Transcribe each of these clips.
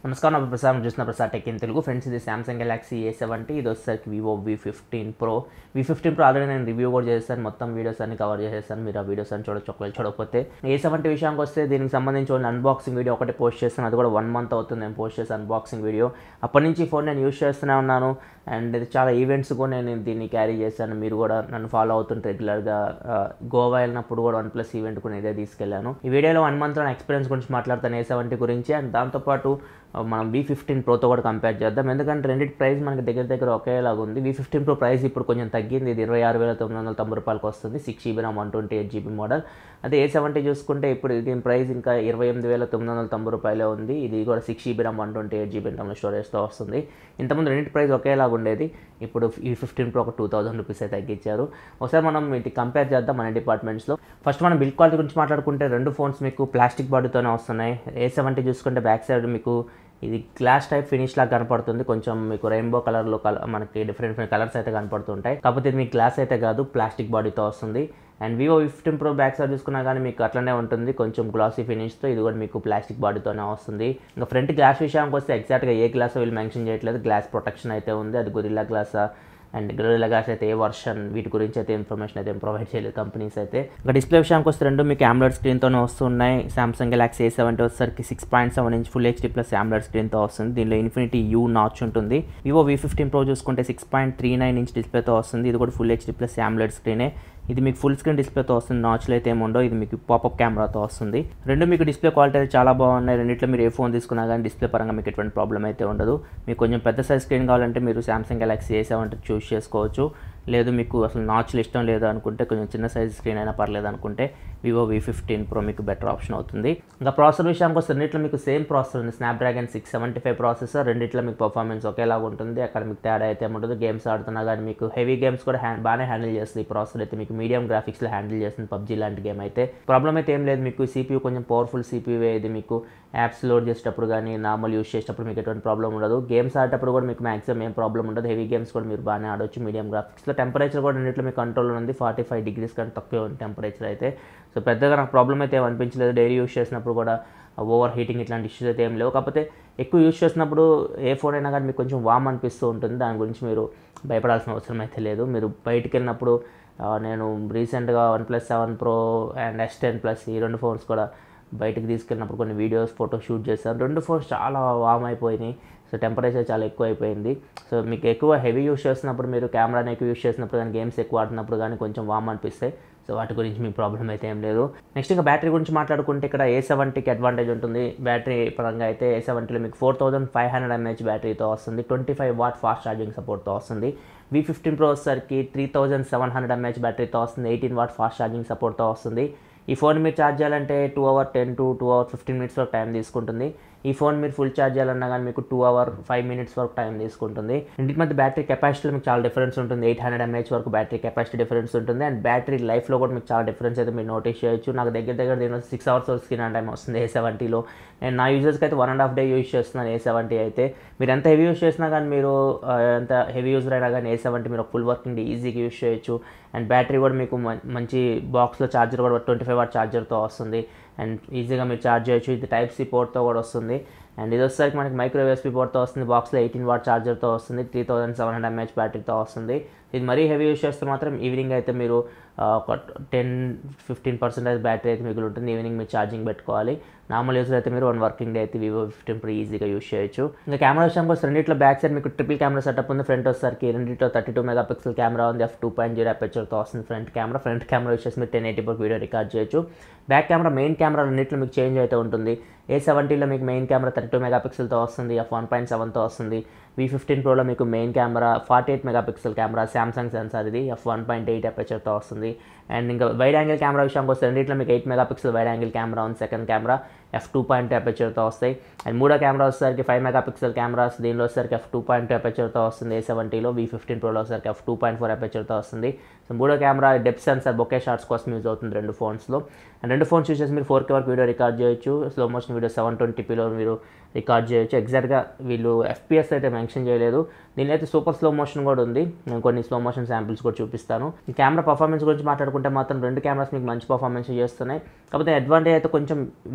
నమస్కారం నా పేరు ప్రసాద్ మీరు చూస్తున్న Prasad tech in Telugu friends ఇది సామ్సంగ్ గెలాక్సీ ఏ సెవెంటీ ఇది వచ్చేసరికి Vivo V fifteen pro V fifteen pro already నేను రివ్యూ కూడా చేస్తాను మొత్తం వీడియోస్ అన్ని కవర్ చేసేస్తాను మీరు ఆ వీడియోస్ అన్ని చూడొచ్చు ఒకవేళ చూడకపోతే ఏ సెవెంటీ విషయానికి వస్తే దీనికి సంబంధించి ఓన్లీ అన్బాక్సింగ్ వీడియో ఒకటి పోస్ట్ చేస్తాను అది కూడా వన్ మంత్ అవుతుంది నేను పోస్ట్ చేసి అన్బాక్సింగ్ వీడియో అప్పటి నుంచి ఫోన్ నేను యూస్ చేస్తూనే ఉన్నాను అండ్ ఇది చాలా ఈవెంట్స్ కూడా నేను దీన్ని క్యారీ చేశాను మీరు కూడా నన్ను ఫాలో అవుతుంటే రెగ్యులర్గా గోవా వెళ్ళినప్పుడు కూడా వన్ ప్లస్ ఈవెంట్ కూడా ఇదే తీసుకెళ్ళాను ఈ వీడియోలో వన్ మంత్లో నా ఎక్స్పీరియన్స్ గురించి మాట్లాడతాను ఏ సెవెంటీ గురించి అండ్ దాంతోపాటు ఆ, మనం వి ఫిఫ్టీన్ ప్రోతో కూడా కంపేర్ చేద్దాం ఎందుకంటే రెండింటి ప్రైస్ మనకి దగ్గర దగ్గర ఒకేలాగా ఉంది వి ఫిఫ్టీన్ ప్రో ప్రైస్ ఇప్పుడు కొంచెం తగ్గింది ఇది ఇరవై ఆరు వేల తొమ్మిది వందల తొంభై రూపాయలకి వస్తుంది six GB RAM one twenty eight GB model అదే ఏ సెవెంటీ చూసుకుంటే ఇప్పుడు దీని ప్రైస్ ఇంకా ఇరవై ఎనిమిది వేల తొమ్మిది వందల తొంభై రూపాయలే ఉంది ఇది కూడా six GB RAM one twenty eight GB internal స్టోరేజ్తో వస్తుంది ఇంతకుముందు రెండింటి ప్రైస్ ఒకేలాగా ఉండేది ఇప్పుడు ఈ ఫిఫ్టీన్ ప్రో ఒక టూ థౌసండ్ రూపీస్ అయితే తగ్గించారు ఒకసారి మనం ఇది కంపేర్ చేద్దాం మన డిపార్ట్మెంట్స్లో ఫస్ట్ మనం బిల్డ్ క్వాలిటీ గురించి మాట్లాడుకుంటే రెండు ఫోన్స్ మీకు ప్లాస్టిక్ బాడీతోనే వస్తున్నాయి ఏ సెవెంటీ చూసుకుంటే బ్యాక్ సైడ్ మీకు ఇది గ్లాస్ టైప్ ఫినిష్ లాగా కనపడుతుంది కొంచెం మీకు రెయిన్బో కలర్లో కలర్ మనకి డిఫరెంట్ డిఫరెంట్ కలర్స్ అయితే కనపడుతుంటాయి కాకపోతే ఇది మీకు గ్లాస్ అయితే కాదు ప్లాస్టిక్ బాడీతో వస్తుంది and Vivo fifteen pro back side చూసుకున్నా కానీ మీకు అట్లనే ఉంటుంది కొంచెం గ్లాసీ ఫినిష్తో ఇది కూడా మీకు ప్లాస్టిక్ బాడీతోనే వస్తుంది ఇంకా ఫ్రంట్ గ్లాస్ విషయానికి వస్తే ఎగ్జాక్ట్గా ఏ గ్లాస్ వీళ్ళు మెన్షన్ చేయట్లేదు గ్లాస్ ప్రొటెక్షన్ అయితే ఉంది అది గొరిల్లా గ్లాసా అండ్ గొరిల్లా గ్లాస్ అయితే ఏ వర్షన్ వీటి గురించి అయితే ఇన్ఫర్మేషన్ అయితే ప్రొవైడ్ చేయలేదు కంపెనీస్ అయితే ఇంకా డిస్ప్లే విషయానికి వస్తే రెండు మీకు ఆమ్లెట్ స్క్రీన్తోనే వస్తున్నాయి సామ్సంగ్ గెలాక్సీ ఏ సెవెంటీ వచ్చేసరికి six point seven inch full HD plus AMOLED స్క్రీన్తో వస్తుంది దీనిలో ఇన్ఫినిటీ యూ నాచ్ ఉంటుంది వివో వి ఫిఫ్టీన్ ప్రో చూసుకుంటే six point three nine inch డిస్ప్లేతో వస్తుంది ఇది కూడా ఫుల్ హెచ్డీ ప్లస్ ఆమ్లెట్ స్క్రీనే ఇది మీకు ఫుల్ స్క్రీన్ డిస్ప్లేతో వస్తుంది నాచ్లు అయితే ఏముండో ఇది మీకు పాపప్ కెమెరాతో వస్తుంది రెండు మీకు డిస్ప్లే క్వాలిటీ అయితే చాలా బాగున్నాయి రెండిట్లో మీరు ఏ ఫోన్ తీసుకున్నా కానీ డిస్ప్లే పరంగా మీకు ఎటువంటి ప్రాబ్లం అయితే ఉండదు మీకు కొంచెం పెద్ద సైజ్ స్క్రీన్ కావాలంటే మీరు Samsung Galaxy A seventy choose చేసుకోవచ్చు లేదు మీకు అసలు నాచ్లు ఇష్టం లేదు అనుకుంటే కొంచెం చిన్న సైజ్ స్క్రీన్ అయినా పర్లేదు అనుకుంటే వివో వి ఫిఫ్టీన్ ప్రో మీకు బెటర్ ఆప్షన్ అవుతుంది ఇంకా ప్రాసెసర్ విషయానికి వస్తే రెండిట్లో మీకు సేమ్ ప్రాసెసర్ ఉంది Snapdragon six seventy five processor రెండిట్లో మీకు పర్ఫార్మెన్స్ ఒకేలాగా ఉంటుంది అక్కడ మీకు తేడా అయితే ఉంటుంది గేమ్స్ ఆడుతున్నా కానీ మీకు హెవీ గేమ్స్ కూడా హ్యాండ్ బాగానే హ్యాండిల్ చేస్తుంది ఈ ప్రాసెసర్ అయితే మీకు మీడియం గ్రాఫిక్స్లో హ్యాండిల్ చేస్తుంది పబ్జీ లాంటి గేమ్ అయితే ప్రాబ్లం అయితే ఏం లేదు మీకు సిపియూ కొంచెం పవర్ఫుల్ సిపియూ ఇది మీకు యాప్స్ లోడ్ చేసేటప్పుడు కానీ నార్మల్ యూస్ చేసేటప్పుడు మీకు ఎటువంటి ప్రాబ్లం ఉండదు గేమ్స్ ఆడేటప్పుడు కూడా మీకు మాక్సిమం ఏం ప్రాబ్లం ఉండదు హెవీ గేమ్స్ కూడా మీరు బాగానే ఆడొచ్చు మీడియం గ్రాఫిక్స్లో టెంపరేచర్ కూడా రెండిట్లో మీకు కంట్రోల్ ఉంది ఫార్టీ ఫైవ్ డిగ్రీస్ కంటే తక్కువ ఉంది టెంపరేచర్ అయితే సో పెద్దగా నాకు ప్రాబ్లం అయితే ఏం అనిపించలేదు డైలీ యూస్ చేసినప్పుడు కూడా ఓవర్ హీటింగ్ ఇట్లాంటి ఇష్యూస్ అయితే ఏం లేవు కాకపోతే ఎక్కువ యూస్ చేసినప్పుడు ఏ ఫోన్ అయినా కానీ మీకు కొంచెం వామ్ అనిపిస్తూ ఉంటుంది దాని గురించి మీరు భయపడాల్సిన అవసరం అయితే లేదు మీరు బయటికి వెళ్ళినప్పుడు ఆ, నేను రీసెంట్గా OnePlus seven pro and S ten plus ఈ రెండు ఫోన్స్ కూడా బయటికి తీసుకెళ్ళినప్పుడు కొన్ని వీడియోస్ ఫోటో షూట్ చేశాను రెండు ఫోన్స్ చాలా వామ్ అయిపోయినాయి సో టెంపరేచర్ చాలా ఎక్కువ అయిపోయింది సో మీకు ఎక్కువ హెవీ యూస్ చేస్తున్నప్పుడు మీరు కెమెరాని ఎక్కువ యూస్ చేసినప్పుడు కానీ గేమ్స్ ఎక్కువ ఆడుతున్నప్పుడు కానీ కొంచెం వామ్ అనిపిస్తాయి సో వాటి గురించి మీ ప్రాబ్లం అయితే ఏం లేదు నెక్స్ట్ ఇంకా బ్యాటరీ గురించి మాట్లాడుకుంటే ఇక్కడ ఏ సెవెంటీకి అడ్వాంటేజ్ ఉంటుంది బ్యాటరీ పరంగా అయితే ఏ సెవెంటీలో మీకు four thousand five hundred mAh బ్యాటరీతో వస్తుంది twenty five watt fast charging సపోర్ట్తో వస్తుంది వి ఫిఫ్టీన్ ప్రో వచ్చేసరికి three thousand seven hundred mAh బ్యాటరీతో వస్తుంది ఎయిటీన్ వాట్ ఫాస్ట్ ఛార్జింగ్ సపోర్ట్తో వస్తుంది ఈ ఫోన్ మీరు ఛార్జ్ చేయాలంటే two hour ten to two hour fifteen minutes వరకు టైం తీసుకుంటుంది ఈ ఫోన్ మీరు ఫుల్ ఛార్జ్ చేయాలన్నా కానీ మీకు టూ అవర్ ఫైవ్ మినిట్స్ వరకు టైం తీసుకుంటుంది ఇంటికి మధ్య బ్యాటరీ కెపాసిటీలో మీకు చాలా డిఫరెన్స్ ఉంటుంది ఎయిట్ హండ్రెడ్ ఎంహెచ్ వరకు బ్యాటరీ కెపాసిటీ డిఫరెన్స్ ఉంటుంది అండ్ బ్యాటరీ లైఫ్లో కూడా మీకు చాలా డిఫరెన్స్ అయితే మీరు నోటీస్ చేయొచ్చు నాకు దగ్గర దగ్గర దీని సిక్స్ అవర్స్ వరకు స్క్రీన్ టైం వస్తుంది ఏ సెవెంటీలో నేను నా యూజర్స్కి అయితే one and half day use చేస్తున్నాను ఏ సెవెంటీ అయితే మీరు ఎంత హెవీ యూజ్ చేసినా కానీ మీరు ఆ, ఎంత హెవీ యూజర్ అయినా కానీ ఏ సెవెంటీ మీరు ఫుల్ వర్కింగ్ డే ఈజీగా యూజ్ చేయొచ్చు అండ్ బ్యాటరీ కూడా మీకు మం- మంచి బాక్స్లో ఛార్జర్ కూడా ట్వంటీ ఫైవ్ వాట్ ఛార్జర్తో వస్తుంది అండ్ ఈజీగా మీరు ఛార్జ్ చేయొచ్చు ఇది టైప్ సి పోర్ట్తో కూడా వస్తుంది అండ్ ఇది వచ్చేసరికి మనకి మైక్రో యూఎస్పీ పోర్ట్తో వస్తుంది బాక్స్లో ఎయిటీన్ వాట్ ఛార్జర్తో వస్తుంది three thousand seven hundred mAh బ్యాటరీతో వస్తుంది ఇది మరీ హెవీ యూస్ చేస్తే మాత్రం ఈవినింగ్ అయితే మీరు ఆ, ఒక టెన్ ఫిఫ్టీన్ పర్సెంటేజ్ బ్యాటరీ అయితే మిగిలి ఉంటుంది ఈవినింగ్ మీరు ఛార్జింగ్ పెట్టుకోవాలి నార్మల్ యూజర్ అయితే మీరు వన్ వర్కింగ్ డే అయితే వివో ఫిఫ్టీన్ ప్రో ఈజీగా యూస్ చేయొచ్చు ఇంకా కెమెరా విషయానికి వస్తే రెండిట్లో బ్యాక్ సైడ్ మీకు ట్రిపుల్ కెమెరా సెటప్ ఉంది ఫ్రంట్ వచ్చేసరికి రెండిట్లో thirty two mega pixel camera ఉంది ఎఫ్ టూ పాయింట్ జీరో అపెచర్తో వస్తుంది front camera front camera use చేసి మీరు టెన్ ఎయిటీ వీడియో రికార్డ్ చేయొచ్చు బ్యాక్ కెమెరా మెయిన్ కెమెరా రెండిట్లో మీకు చేంజ్ అయితే ఉంటుంది ఏ సెవెంటీలో మీకు main camera thirty two mega పిక్సెల్తో వస్తుంది ఎఫ్ వన్ పాయింట్ సెవెన్తో వస్తుంది వి ఫిఫ్టీన్ ప్రోలో మీకు main camera forty eight mega pixel camera Samsung sensor ఇది ఎఫ్ వన్ పాయింట్ ఎయిట్ అపెచర్తో వస్తుంది అండ్ ఇంకా వైడ్ యాంగిల్ కెమెరా విషయానికి వస్తే రెండిట్లో మీకు eight mega pixel wide angle camera ఉంది second camera F two point అపెచర్తో వస్తాయి అండ్ మూడో కెమెరా వచ్చేసరికి ఫైవ్ మెగా పిక్సెల్ కెమెరాస్ దీనిలో వచ్చేసరికి ఎఫ్ టూ పాయింట్ అపెచర్తో వస్తుంది ఏ సెవెంటీలో వి ఫిఫ్టీన్ ప్రోలో వచ్చేసరికి ఎఫ్ టూ పాయింట్ ఫోర్ అపెచర్తో వస్తుంది సో మూడో camera depth sensor bokeh shots కోసం యూజ్ అవుతుంది రెండు ఫోన్స్లో అండ్ రెండు ఫోన్స్ యూజ్ చేసి మీరు ఫోర్ కే వరకు వీడియో రికార్డ్ చేయొచ్చు స్లో మోషన్ వీడియో సెవెన్ ట్వంటీపీలో మీరు రికార్డ్ చేయొచ్చు ఎగ్జాక్ట్గా వీళ్ళు ఎఫ్పిఎస్ అయితే మెన్షన్ చేయలేదు దీనిలో అయితే సూపర్ స్లో మోషన్ కూడా ఉంది నేను కొన్ని స్లో మోషన్ శాంపిల్స్ కూడా చూపిస్తాను ఈ కెమెరా పర్ఫార్మెన్స్ గురించి మాట్లాడుకుంటే మాత్రం రెండు కెమెరాస్ మీకు మంచి పర్ఫార్మెన్స్ చేస్తున్నాయి కాకపోతే అడ్వాంటేజ్ అయితే కొంచెం వి ఫిఫ్టీన్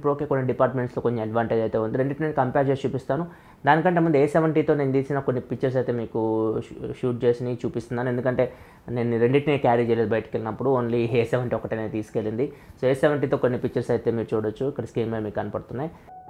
ప్రోకి కొన్ని డిపార్ట్మెంట్స్లో కొంచెం అడ్వాంటేజ్ అయితే ఉంది రెండింటిని కంపేర్ చేసి చూపిస్తాను దానికంటే ముందు ఏ సెవెంటీతో నేను తీసిన కొన్ని పిక్చర్స్ అయితే మీకు షూట్ చేసి చూపిస్తున్నాను ఎందుకంటే నేను రెండింటిని క్యారీ చేయలేదు బయటకు వెళ్ళినప్పుడు ఓన్లీ ఏ సెవెంటీ ఒకటే తీసుకెళ్ళింది సో ఏ సెవెంటీతో కొన్ని పిక్చర్స్ అయితే మీరు చూడొచ్చు ఇక్కడ స్క్రీన్ మీద మీకు కనపడుతున్నాయి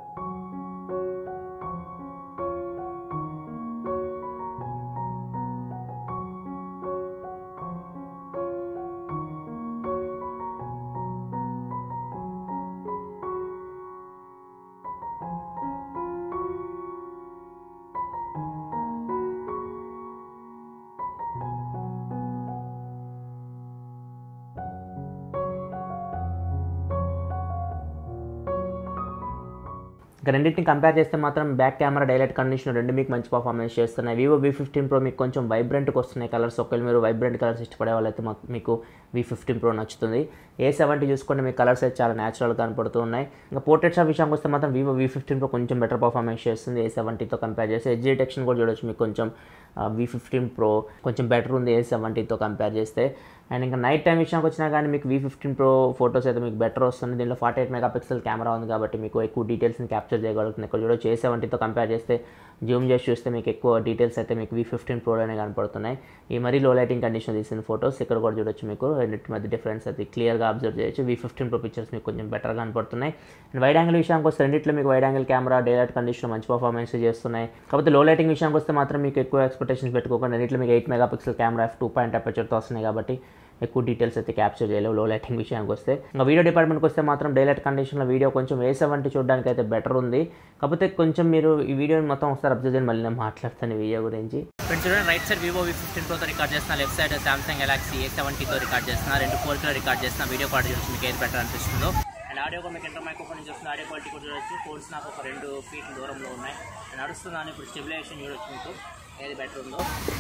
ఇక రెండింటిని కంపేర్ చేస్తే మాత్రం బ్యాక్ కెమెరా డైలైట్ కండిషన్ రెండు మీకు మంచి పర్ఫార్మెన్స్ చేస్తున్నాయి వివో వి ఫిఫ్టీన్ ప్రో మీకు కొంచెం వైబ్రెంట్గా వస్తున్నాయి కలర్స్ ఒకవేళ మీరు వైబ్రెంట్ కలర్స్ ఇష్టపడే వాళ్ళైతే మాకు మీకు వి ఫిఫ్టీన్ ప్రో నచ్చుతుంది ఏ సెవెంటీ చూసుకుంటే మీకు కలర్స్ అయితే చాలా న్యాచురల్గా కనపడుతూ ఉన్నాయి ఇంకా పోర్ట్రేట్ షాప్ విషయానికి వస్తే మాత్రం వివో వి ఫిఫ్టీన్ ప్రో కొంచెం బెటర్ పర్ఫార్మెన్స్ చేస్తుంది ఏ సెవెంటీతో కంపేర్ చేస్తే ఎడ్జ్ డిటెక్షన్ కూడా చూడొచ్చు మీకు కొంచెం వి ఫిఫ్టీన్ ప్రో కొంచెం బెటర్ ఉంది ఏ సెవెంటీతో కంపేర్ చేస్తే అండ్ ఇంకా నైట్ టైం విషయానికి వచ్చినా కానీ మీకు వి ఫిఫ్టీన్ ప్రో ఫోటోస్ అయితే మీకు బెటర్ వస్తుంది దీనిలో forty eight mega pixel camera ఉంది కాబట్టి మీకు ఎక్కువ డీటెయిల్స్ని క్యాప్చర్ చేయగలుగుతుంది ఇక్కడ చూడొచ్చు ఏ సెవెంటీతో కంపేర్ చేస్తే జూమ్ చేసి చూస్తే మీకు ఎక్కువ డీటెయిల్స్ అయితే మీకు వి ఫిఫ్టీన్ ప్రోలోనే కనపడుతున్నాయి ఈ మరీ లో లైటింగ్ కండిషన్ తీసిన ఫోటోస్ ఇక్కడ కూడా చూడొచ్చు మీకు రెండింటి మధ్య డిఫరెన్స్ అయితే క్లియర్గా అబ్జర్వ్ చేయొచ్చు వి ఫిఫ్టీన్ ప్రో పిక్చర్స్ మీకు కొంచెం బెటర్గా కనపడుతున్నాయి అండ్ వైడ్ యాంగిల్ విషయానికి వస్తే రెండిట్లో మీకు wide angle camera day light condition మంచి పర్ఫార్మెన్స్ చేస్తున్నాయి కాకపోతే లో లైటింగ్ విషయానికి వస్తే మాత్రం మీకు ఎక్కువ ఎక్స్పెక్టేషన్స్ పెట్టుకోకుండా రెండిట్లో మీకు eight mega pixel camera F two point అపర్చర్తో వస్తున్నాయి కాబట్టి ఎక్కువ డీటెయిల్స్ అయితే క్యాప్చర్ చేయలేవు లో లైటింగ్ విషయానికి వస్తే ఇంకా వీడియో డిపార్ట్మెంట్కి వస్తే మాత్రం డైలైట్ కండిషన్లో వీడియో కొంచెం ఏ సెవెంటీ చూడడానికి అయితే బెటర్ ఉంది కాకపోతే కొంచెం మీరు ఈ వీడియోని మొత్తం ఒకసారి అబ్జర్వ్ చేయండి మళ్ళీ నేను మాట్లాడతాను ఈ వీడియో గురించి ఫ్రెండ్స్ చూడండి right side Vivo V fifteen ప్రోతో రికార్డ్ చేస్తున్నా left side Samsung Galaxy A సెవెంటీతో రికార్డ్ చేస్తున్నా రెండు ఫోర్తో రికార్డ్ చేస్తున్నా వీడియో క్వాలిటీ చూసి మీకు ఏది బెటర్ అనిపిస్తుందో అండ్ ఆడియో కూడా మీకు ఎంత మైక్రోఫోన్ చూస్తుంది ఆడియో క్వాలిటీ కూడా చూడొచ్చు ఫోన్స్ నాకు ఒక రెండు ఫీట్ దూరంలో ఉన్నాయి నేను నడుస్తున్నాను ఇప్పుడు స్టెబిలైజేషన్ చూడొచ్చు మీకు ఏది బెటర్ ఉందో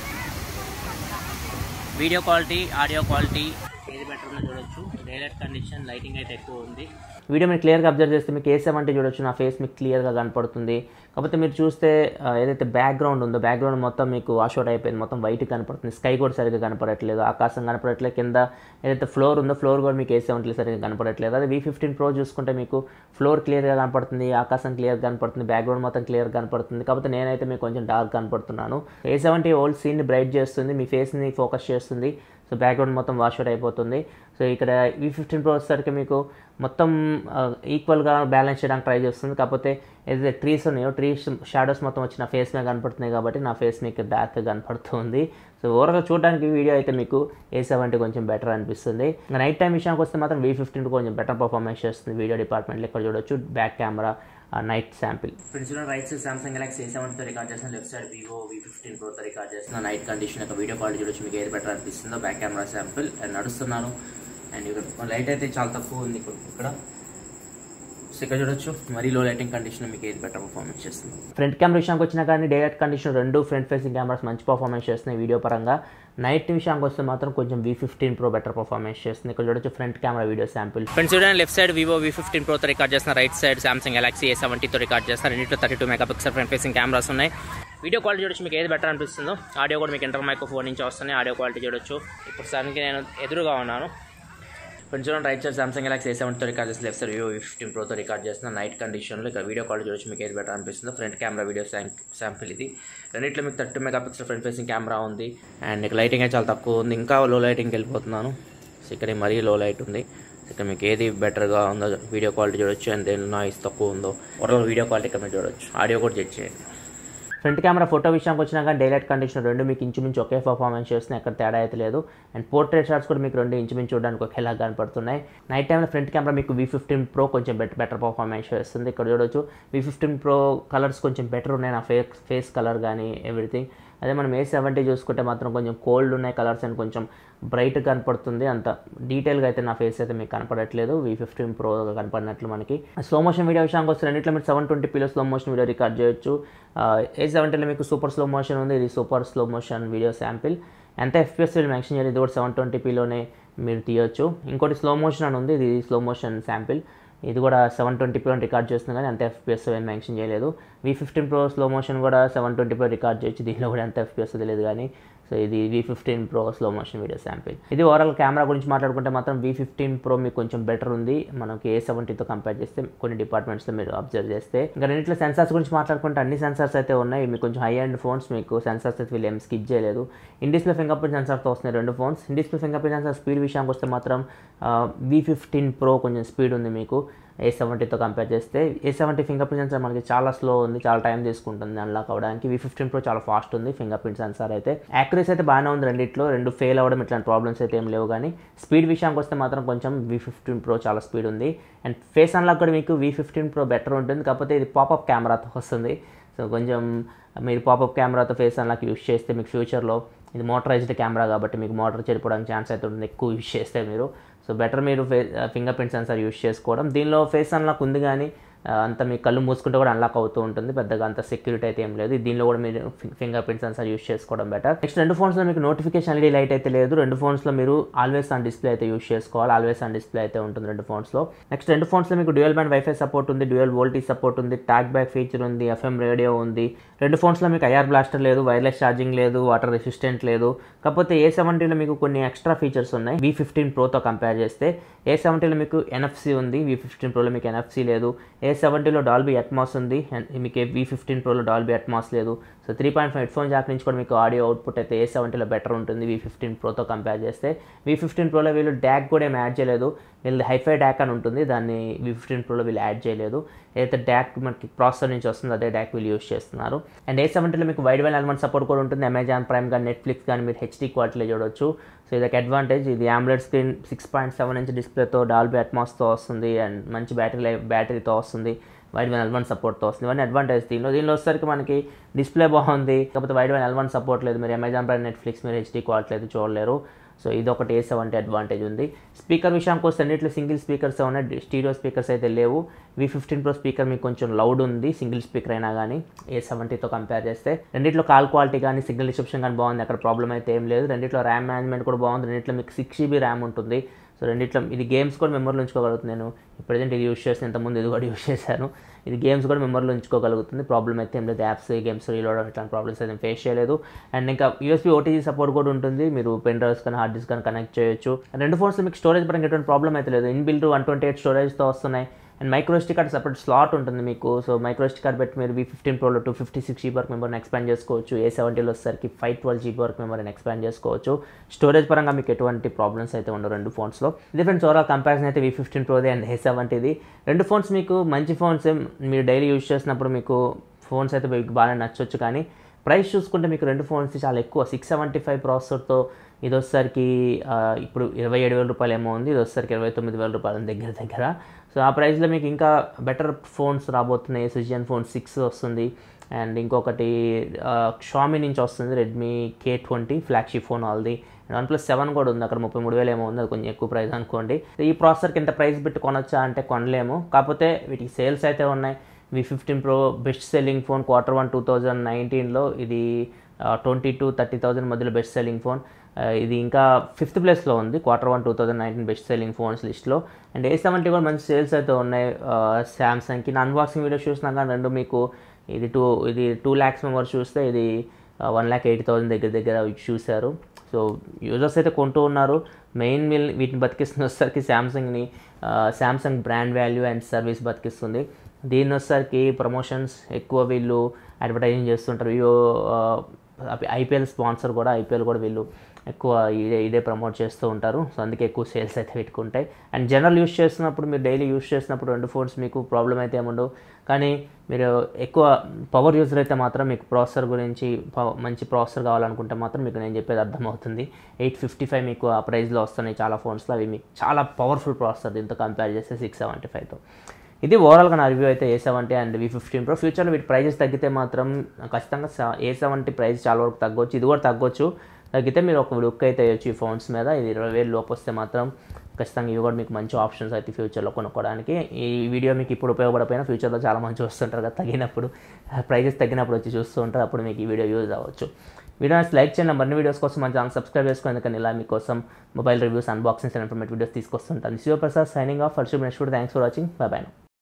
వీడియో క్వాలిటీ ఆడియో క్వాలిటీ ఏది బెటర్ ఉందో చూడొచ్చు డైలైట్ కండిషన్ లైటింగ్ అయితే ఎక్కువ ఉంది వీడియో మీరు క్లియర్గా అబ్జర్వ్ చేస్తే మీకు ఏ సెవెంటీ చూడొచ్చు నా ఫేస్ మీకు క్లియర్గా కనపడుతుంది కాకపోతే మీరు చూస్తే ఆ, ఏదైతే బ్యాక్గ్రౌండ్ ఉందో బ్యాక్గ్రౌండ్ మొత్తం మీకు వాష్ అవుట్ అయిపోయింది మొత్తం వైట్ కనపడుతుంది స్కై కూడా సరిగ్గా కనపడట్లేదు ఆకాశం కనపడట్లేదు కింద ఏదైతే ఫ్లోర్ ఉందో ఫ్లోర్ కూడా మీకు ఏ సెవెంటీ సరిగ్గా కనపడట్లేదు అదే వీ ఫిఫ్టీన్ ప్రో చూసుకుంటే మీకు ఫ్లోర్ క్లియర్గా కనపడుతుంది ఆకాశం క్లియర్ కనపడుతుంది బ్యాక్గ్రౌండ్ మొత్తం క్లియర్ కనపడుతుంది కాకపోతే నేనైతే మీకు కొంచెం డార్క్ కనపడుతున్నాను ఏ సెవెంటీ ఓల్డ్ సీన్ని బ్రైట్ చేస్తుంది మీ ఫేస్ని ఫోకస్ చేస్తుంది సో బ్యాక్గ్రౌండ్ మొత్తం వాష్ అవుట్ అయిపోతుంది సో ఇక్కడ వి ఫిఫ్టీన్ ప్రో వచ్చేసరికి మీకు మొత్తం ఈక్వల్గా బ్యాలెన్స్ చేయడానికి ట్రై చేస్తుంది కాకపోతే ఏదైతే ట్రీస్ ఉన్నాయో ట్రీస్ షాడోస్ మొత్తం వచ్చి నా ఫేస్ మీద కనపడుతున్నాయి కాబట్టి నా ఫేస్ మీకు డార్క్గా కనపడుతుంది సో ఓవరాల్గా చూడడానికి వీడియో అయితే మీకు ఏ సెవెంటీ కొంచెం బెటర్ అనిపిస్తుంది ఇంకా నైట్ టైం విషయానికి వస్తే మాత్రం వి ఫిఫ్టీన్ కొంచెం బెటర్ పర్ఫార్మెన్స్ చేస్తుంది వీడియో డిపార్ట్మెంట్లో ఇక్కడ చూడొచ్చు back camera night sample friends right side Samsung Galaxy A సెవెంటీతో రికార్డ్ చేస్తాను left side Vivo V fifteen ప్రోతో రికార్డ్ చేస్తున్నా నైట్ కండిషన్ యొక్క వీడియో క్వాలిటీ చూడొచ్చు మీకు ఏది బెటర్ అనిపిస్తుందో బ్యాక్ కెమెరా శాంపిల్ అండ్ నడుస్తున్నాను అండ్ ఇక్కడ లైట్ అయితే చాలా తక్కువ ఉంది ఇక్కడ ఇక్కడ సో ఇక్కడ చూడొచ్చు మరీ లో లైటింగ్ కండిషన్ మీకు ఏది బెటర్ పర్ఫార్మెన్స్ చేస్తుంది ఫ్రంట్ కెమెరా విషయానికి వచ్చినా కానీ డే లైట్ కండిషన్ రెండు ఫ్రంట్ ఫేసింగ్ కెమెరాస్ మంచి పర్ఫార్మెన్స్ చేస్తున్నాయి వీడియో పరంగా నైట్ విషయానికి వస్తే మాత్రం కొంచెం V fifteen pro better performance చేస్తుంది ఇక్కడ చూడొచ్చు front camera video sample friends చూడండి left side Vivo V fifteen ప్రోతో రికార్డ్ చేస్తున్న right side Samsung Galaxy A సెవెంటీతో రికార్డ్ చేస్తున్నారు రెండింటిలో thirty two mega pixel front facing cameras ఉన్నాయి వీడియో క్వాలిటీ చూడొచ్చు మీకు ఏది బెటర్ అనిపిస్తుందో ఆడియో కూడా మీకు ఇంటర్ మైక్రోఫోన్ నుంచి వస్తున్నాయి ఆడియో క్వాలిటీ చూడొచ్చు ఇప్పుడు సన్కి నేను ఎదురుగా ఉన్నాను ఫ్రెండ్స్ చూడండి right side Samsung Galaxy A సెవెన్తో రికార్డ్ చేసి లెఫ్ట్ సైడ్ వివో ఫిఫ్టీన్ ప్రోతో రికార్డ్ చేస్తున్న నైట్ కండిషన్లో ఇక వీడియో కాల్ చూడొచ్చు మీకు ఏది బెటర్ అనిపిస్తుందో ఫ్రంట్ కెమెరా వీడియో శాంపిల్ ఇది రెండిట్లో మీకు thirty mega pixel front facing camera ఉంది అండ్ ఇక లైటింగ్ అయితే చాలా తక్కువ ఉంది ఇంకా లో లైటింగ్కి వెళ్ళిపోతున్నాను సో ఇక్కడ మరీ లో లైట్ ఉంది ఇక్కడ మీకు ఏది బెటర్గా ఉందో వీడియో క్వాలిటీ చూడొచ్చు అండ్ దేని నాయిస్ తక్కువ ఉందో ఓవరాల్ వీడియో క్వాలిటీ ఇక్కడ మీరు చూడొచ్చు ఆడియో కూడా చెక్ చేయండి ఫ్రంట్ కెమెరా ఫోటో విషయానికి వచ్చినా కానీ డైలైట్ కండిషన్ రెండు మీకు ఇంచుమించు ఒకే పర్ఫార్మెన్స్ చేస్తున్నాయి ఎక్కడ తేడా అయితే లేదు అండ్ పోర్ట్రేట్ షాట్స్ కూడా మీకు రెండు ఇంచుమించు చూడడానికి ఒకేలా కనపడుతున్నాయి నైట్ టైంలో ఫ్రంట్ కెమెరా మీకు వి ఫిఫ్టీన్ ప్రో కొంచెం బెటర్ బెటర్ పర్ఫార్మెన్స్ చేస్తుంది ఇక్కడ చూడొచ్చు వి ఫిఫ్టీన్ ప్రో కలర్స్ కొంచెం బెటర్ ఉన్నాయి నా ఫేస్ ఫేస్ కలర్ కానీ ఎవ్రీథింగ్ అదే మనం ఏ సెవెంటీ చూసుకుంటే మాత్రం కొంచెం కోల్డ్ ఉన్నాయి కలర్స్ అని కొంచెం బ్రైట్ కనపడుతుంది అంత డీటెయిల్గా అయితే నా ఫేస్ అయితే మీకు కనపడట్లేదు వి ఫిఫ్టీన్ ప్రో కనపడినట్లు మనకి స్లో మోషన్ వీడియో విషయానికి వస్తే రెండిట్లో మీరు సెవెన్ ట్వంటీ పీలో స్లో మోషన్ వీడియో రికార్డ్ చేయొచ్చు ఏ సెవెంటీలో మీకు సూపర్ స్లో మోషన్ ఉంది ఇది super slow motion video sample ఎంత ఎఫ్పిఎస్ వీళ్ళు మెన్షన్ చేయాలి ఇది కూడా సెవెన్ ట్వంటీ పీలోనే మీరు తీయొచ్చు ఇంకోటి స్లో మోషన్ అని ఉంది ఇది స్లో మోషన్ శాంపిల్ ఇది కూడా సెవెన్ ట్వంటీ ప్రో రికార్డ్ చేస్తుంది కానీ అంత ఎఫ్పిఎస్ ఏం మెన్షన్ చేయలేదు V fifteen pro slow motion కూడా సెవెన్ ట్వంటీ ప్రో రికార్డ్ చేయొచ్చు దీనిలో కూడా ఎంత ఎఫ్పిఎస్ తెలియదు కానీ సో ఇది V fifteen pro slow motion video sample ఇది ఓవరాల్ కెమెరా గురించి మాట్లాడుకుంటే మాత్రం వి ఫిఫ్టీన్ ప్రో మీకు కొంచెం బెటర్ ఉంది మనకి ఏ సెవెంటీతో కంపేర్ చేస్తే కొన్ని డిపార్ట్మెంట్స్లో మీరు అబ్జర్వ్ చేస్తే ఇంకా రెండిట్లో సెన్సార్స్ గురించి మాట్లాడుకుంటే అన్ని సెన్సార్స్ అయితే ఉన్నాయి మీకు కొంచెం హై అండ్ ఫోన్స్ మీకు సెన్సార్స్ అయితే వీళ్ళు ఏం స్కిప్ చేయలేదు ఇన్ డిస్ప్లే ఫింగర్ ప్రింట్ సెన్సార్తో వస్తున్నాయి రెండు phones in display finger print sensor speed విషయానికి వస్తే మాత్రం వి ఫిఫ్టీన్ ప్రో కొంచెం స్పీడ్ ఉంది మీకు ఏ సెవెంటీతో కంపేర్ చేస్తే A seventy finger print sensor మనకి చాలా స్లో ఉంది చాలా టైం తీసుకుంటుంది అన్లాక్ అవ్వడానికి వి ఫిఫ్టీన్ ప్రో చాలా ఫాస్ట్ ఉంది ఫింగర్ ప్రింట్ సెన్సార్ అయితే యాక్యురసీ అయితే బాగానే ఉంది రెండిట్లో రెండు ఫెయిల్ అవ్వడం ఇట్లాంటి ప్రాబ్లమ్స్ అయితే ఏం లేవు కానీ స్పీడ్ విషయానికి వస్తే మాత్రం కొంచెం వి ఫిఫ్టీన్ ప్రో చాలా స్పీడ్ ఉంది అండ్ ఫేస్ అన్లాక్ కూడా మీకు వి ఫిఫ్టీన్ ప్రో బెటర్ ఉంటుంది కాకపోతే ఇది పాపప్ కెమెరాతో వస్తుంది సో కొంచెం మీరు పాపప్ కెమెరాతో ఫేస్ అన్లాక్ యూస్ చేస్తే మీకు ఫ్యూచర్లో ఇది మోటరైజ్డ్ కెమెరా కాబట్టి మీకు మోటార్ చెడిపోవడానికి ఛాన్స్ అయితే ఉంటుంది ఎక్కువ యూస్ చేస్తే మీరు సో బెటర్ మీరు ఫే ఫింగర్ ప్రింట్ సెన్సార్ యూస్ చేసుకోవడం దీనిలో ఫేస్ అన్లాక్ ఉంది కానీ అంత మీ కళ్ళు మూసుకుంటే కూడా అన్లాక్ అవుతూ ఉంటుంది పెద్దగా అంత సెక్యూరిటీ అయితే ఏం లేదు దీనిలో కూడా మీరు ఫింగర్ ప్రింట్ సెన్సార్ యూస్ చేసుకోవడం బెటర్ నెక్స్ట్ రెండు ఫోన్స్లో మీకు నోటిఫికేషన్ ఎల్ఈడి లైట్ అయితే లేదు రెండు ఫోన్స్లో మీరు ఆల్వేస్ ఆన్ డిస్ప్లే అయితే యూస్ చేసుకోవాలి ఆల్వేస్ ఆన్ డిస్ప్లే అయితే ఉంటుంది రెండు ఫోన్స్లో నెక్స్ట్ రెండు ఫోన్స్లో మీకు డ్యూయల్ బ్యాండ్ వైఫై సపోర్ట్ ఉంది డ్యూయల్ వోల్టేజ్ సపోర్ట్ ఉంది ట్యాక్ బ్యాక్ ఫీచర్ ఉంది ఎఫ్ఎం రేడియో ఉంది రెండు ఫోన్స్లో మీకు ఐఆర్ బ్లాస్టర్ లేదు వైర్లెస్ ఛార్జింగ్ లేదు వాటర్ రెసిస్టెంట్ లేదు కాకపోతే ఏ సెవెంటీలో మీకు కొన్ని ఎక్స్ట్రా ఫీచర్స్ ఉన్నాయి వి ఫిఫ్టీన్ ప్రోతో కంపేర్ చేస్తే ఏ సెవెంటీలో మీకు ఎన్ఎఫ్సి ఉంది వి ఫిఫ్టీన్ ప్రోలో మీకు ఎన్ఎఫ్సి లేదు ఏ సెవెంటీలో డాల్బీ అట్మాస్ ఉంది అండ్ మీకు వి ఫిఫ్టీన్ ప్రోలో డాల్బీ అట్మాస్ లేదు so three point five headphone jack నుంచి కూడా మీకు ఆడియో అవుట్పుట్ అయితే ఏ సెవెంటీలో బెటర్ ఉంటుంది వి ఫిఫ్టీన్ ప్రోతో కంపేర్ చేస్తే వి ఫిఫ్టీన్ ప్రోలో వీళ్ళు డ్యాక్ కూడా ఏం యాడ్ చేయలేదు వీళ్ళు హైఫై డ్యాక్ అని ఉంటుంది దాన్ని వి ఫిఫ్టీన్ ప్రోలో వీళ్ళు యాడ్ చేయలేదు ఏదైతే డ్యాక్ మనకి ప్రాసెసర్ నుంచి వస్తుందో అదే డ్యాక్ వీళ్ళు యూస్ చేస్తున్నారు అండ్ ఏ సెవెంటీలో మీకు వైడ్ వైల్ ఎలమెంట్ సపోర్ట్ కూడా ఉంటుంది అమెజాన్ ప్రైమ్ కానీ నెట్ఫ్లిక్స్ కానీ మీరు హెచ్డీ క్వాలిటీలో చూడొచ్చు సో ఇది ఒక అడ్వాంటేజ్ ఇది AMOLED screen six point seven inch డిస్ప్లేతో డాల్బీ అట్మాస్తో వస్తుంది అండ్ మంచి బ్యాటరీ లైఫ్ బ్యాటరీతో వస్తుంది వైడ్ వన్ ఎల్ వన్ సపోర్ట్తో వస్తుంది ఇవన్నీ అడ్వాంటేజ్ దీనిలో దీనిలో వచ్చేసరికి మనకి డిస్ప్లే బాగుంది కాకపోతే Widevine L one support లేదు మీరు అమెజాన్ ప్రైమ్ నెట్ఫ్లిక్స్ మీరు హెచ్డీ క్వాలిటీ అయితే చూడలేరు సో ఇది ఒకటి ఏ సెవెంటీ అడ్వాంటేజ్ ఉంది స్పీకర్ విషయానికి వస్తే అన్నింటిలో సింగిల్ స్పీకర్స్ ఉన్నాయి స్టీరియో స్పీకర్స్ అయితే లేవు వి ఫిఫ్టీన్ ప్రో స్పీకర్ మీకు కొంచెం లౌడ్ ఉంది సింగిల్ స్పీకర్ అయినా కానీ ఏ సెవెంటీతో కంపేర్ చేస్తే రెండిట్లో కాల్ క్వాలిటీ కానీ సిగ్నల్ రిసెప్షన్ కానీ బాగుంది అక్కడ ప్రాబ్లం అయితే ఏం లేదు రెండిట్లో ర్యామ్ మేనేజ్మెంట్ కూడా బాగుంది రెండిట్లో మీకు సిక్స్ జీబీ ర్యామ్ ఉంటుంది సో రెండిట్లో ఇది గేమ్స్ కూడా మెమరీలో ఉంచుకోగలుగుతుంది నేను ప్రజెంట్ ఇది యూస్ చేస్తాను ఇంతకుముందు ఇది కూడా యూస్ చేశాను ఇది గేమ్స్ కూడా మెమరీలో ఉంచుకోగలుగుతుంది ప్రాబ్లం అయితే ఏం లేదు యాప్స్ గేమ్స్ రీలోడ్ ఇట్లాంటి ప్రాబ్లమ్స్ అయితే ఫేస్ చేయలేదు అండ్ ఇంకా యూఎస్బీ ఓటీజీ సపోర్ట్ కూడా ఉంటుంది మీరు పెన్ డ్రైవ్స్ కానీ హార్డ్ డిస్క్ కానీ కనెక్ట్ చేయొచ్చు రెండు ఫోన్స్ మీకు స్టోరేజ్ పరంగా ఎటువంటి ప్రాబ్లం అయితే లేదు ఇన్బిల్ట్ వన్ ట్వంటీ ఎయిట్ స్టోరేజ్తో వస్తున్నాయి and micro SD card separate slot ఉంటుంది మీకు సో మైక్రో ఎస్టీ కార్డ్ పెట్టి మీరు వి ఫిఫ్టీన్ ప్రోలో టూ ఫిఫ్టీ సిక్స్ జీబీ వరకు మెమరీని ఎక్స్పాండ్ చేసుకోవచ్చు ఏ సెవెంటీలో వచ్చేసరికి ఫైవ్ ట్వెల్వ్ జీబీ వరకు మెమరీని ఎక్స్పాండ్ చేసుకోవచ్చు స్టోరేజ్ పరంగా మీకు ఎటువంటి ప్రాబ్లమ్స్ అయితే ఉండవు రెండు ఫోన్స్లో ఇది ఫ్రెండ్స్ ఓవరాల్ కంపారిజన్ అయితే వి ఫిఫ్టీన్ ప్రోది అండ్ ఏ సెవెంటీది రెండు ఫోన్స్ మీకు మంచి ఫోన్స్ మీరు డైలీ యూజ్ చేసినప్పుడు మీకు ఫోన్స్ అయితే మీకు బాగా నచ్చొచ్చు కానీ ప్రైస్ చూసుకుంటే మీకు రెండు ఫోన్స్ చాలా ఎక్కువ సిక్స్ సెవెంటీ ఫైవ్ ప్రాసెసర్తో ఇది వచ్చేసరికి ఇప్పుడు ఇరవై ఏడు వేల రూపాయలు ఏమో ఉంది ఇది వచ్చేసరికి ఇరవై తొమ్మిది వేల రూపాయల దగ్గర దగ్గర సో ఆ ప్రైస్లో మీకు ఇంకా బెటర్ ఫోన్స్ రాబోతున్నాయి సిజియన్ ఫోన్ సిక్స్ వస్తుంది అండ్ ఇంకొకటి షామీ నుంచి వస్తుంది Redmi K twenty flagship phone ఆల్ది వన్ ప్లస్ సెవెన్ కూడా ఉంది అక్కడ ముప్పై మూడు వేలు ఏమో ఉంది అది కొంచెం ఎక్కువ ప్రైస్ అనుకోండి ఈ ప్రాసెసర్కి ఎంత ప్రైస్ పెట్టి కొనొచ్చా అంటే కొనలేము కాకపోతే వీటికి సేల్స్ అయితే ఉన్నాయి V fifteen pro best selling phone quarter one two thousand నైన్టీన్లో ఇది ట్వంటీ టు థర్టీ థౌజండ్ మధ్యలో బెస్ట్ సెల్లింగ్ ఫోన్ ఇది ఇంకా ఫిఫ్త్ ప్లేస్లో ఉంది quarter one two thousand nineteen best selling phones లిస్ట్లో అండ్ ఏ సెవెంటీ కూడా మంచి సేల్స్ అయితే ఉన్నాయి శాంసంగ్కి నా అన్బాక్సింగ్ వీడియో చూసినా కానీ రెండు మీకు ఇది టూ ఇది టూ ల్యాక్స్ మెంబర్స్ చూస్తే ఇది వన్ ల్యాక్ ఎయిటీ థౌసండ్ దగ్గర దగ్గర చూశారు సో యూజర్స్ అయితే కొంటూ ఉన్నారు మెయిన్ మిల్ వీటిని బతికిస్తున్న వచ్చేసరికి శాంసంగ్ని Samsung brand value and service బతికిస్తుంది దీని వచ్చేసరికి ప్రమోషన్స్ ఎక్కువ వీళ్ళు అడ్వర్టైజింగ్ చేస్తుంటారు వివో ఐపీఎల్ స్పాన్సర్ కూడా ఐపీఎల్ కూడా వీళ్ళు ఎక్కువ ఇదే ఇదే ప్రమోట్ చేస్తూ ఉంటారు సో అందుకే ఎక్కువ సేల్స్ అయితే పెట్టుకుంటాయి అండ్ జనరల్ యూస్ చేస్తున్నప్పుడు మీరు డైలీ యూస్ చేసినప్పుడు రెండు ఫోన్స్ మీకు ప్రాబ్లం అయితే ఏముండవు కానీ మీరు ఎక్కువ పవర్ యూజర్ అయితే మాత్రం మీకు ప్రాసెసర్ గురించి మంచి ప్రాసెసర్ కావాలనుకుంటే మాత్రం మీకు నేను చెప్పేది అర్థమవుతుంది ఎయిట్ ఫిఫ్టీ ఫైవ్ మీకు ఆ ప్రైస్లో వస్తున్నాయి చాలా ఫోన్స్లో అవి మీకు చాలా పవర్ఫుల్ ప్రాసెసర్ దీంతో కంపేర్ చేస్తే సిక్స్ సెవెంటీ ఫైవ్తో ఇది ఓవరాల్గా నా రివ్యూ అయితే A seventy and V fifteen pro ఫ్యూచర్లో వీటి ప్రైజెస్ తగ్గితే మాత్రం ఖచ్చితంగా ఏ సెవెంటీ ప్రైస్ చాలా వరకు తగ్గొచ్చు ఇది కూడా తగ్గొచ్చు తగ్గితే మీరు ఒక లుక్ అయితే వేయచ్చు ఈ ఫోన్స్ మీద ఇది ఇరవై వేలు లోపు వస్తే మాత్రం ఖచ్చితంగా ఇవి కూడా మీకు మంచి ఆప్షన్స్ అయితే ఫ్యూచర్లో కొనుక్కోవడానికి ఈ వీడియో మీకు ఇప్పుడు ఉపయోగపడపోయినా ఫ్యూచర్లో చాలా మంచి వస్తుంటారు కదా తగినప్పుడు ప్రైజెస్ తగ్గినప్పుడు వచ్చి చూస్తూ ఉంటారు అప్పుడు మీకు ఈ వీడియో యూజ్ అవ్వచ్చు వీడియో లైక్ చేయండి మరిన్ని వీడియోస్ కోసం మన ఛానల్ సబ్స్క్రైబ్ చేసుకోండి ఎందుకని ఇలా మీకోసం mobile reviews unboxings and informative videos తీసుకొస్తుంటాను Shivaprasad signing off for next thanks for watching bye by